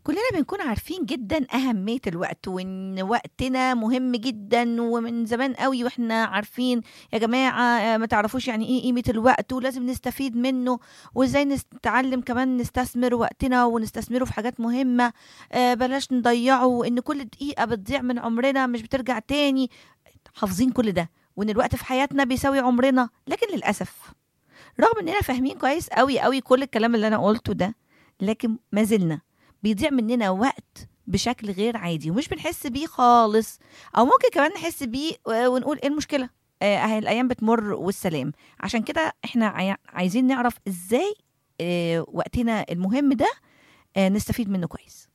كلنا بنكون عارفين جدا أهمية الوقت وإن وقتنا مهم جدا ومن زمان قوي وإحنا عارفين يا جماعة آه، ما تعرفوش يعني إيه قيمة الوقت ولازم نستفيد منه وإزاي نتعلم كمان نستثمر وقتنا ونستثمره في حاجات مهمة آه، بلاش نضيعه وإن كل دقيقة بتضيع من عمرنا مش بترجع تاني حافظين كل ده وإن الوقت في حياتنا بيساوي عمرنا لكن للأسف رغم إننا فاهمين كويس قوي قوي كل الكلام اللي أنا قلته ده لكن ما زلنا بيضيع مننا وقت بشكل غير عادي ومش بنحس بيه خالص او ممكن كمان نحس بيه و- ونقول ايه المشكله آه، اهي الايام بتمر والسلام عشان كده احنا عاي- عايزين نعرف ازاي آه، وقتنا المهم ده آه، نستفيد منه كويس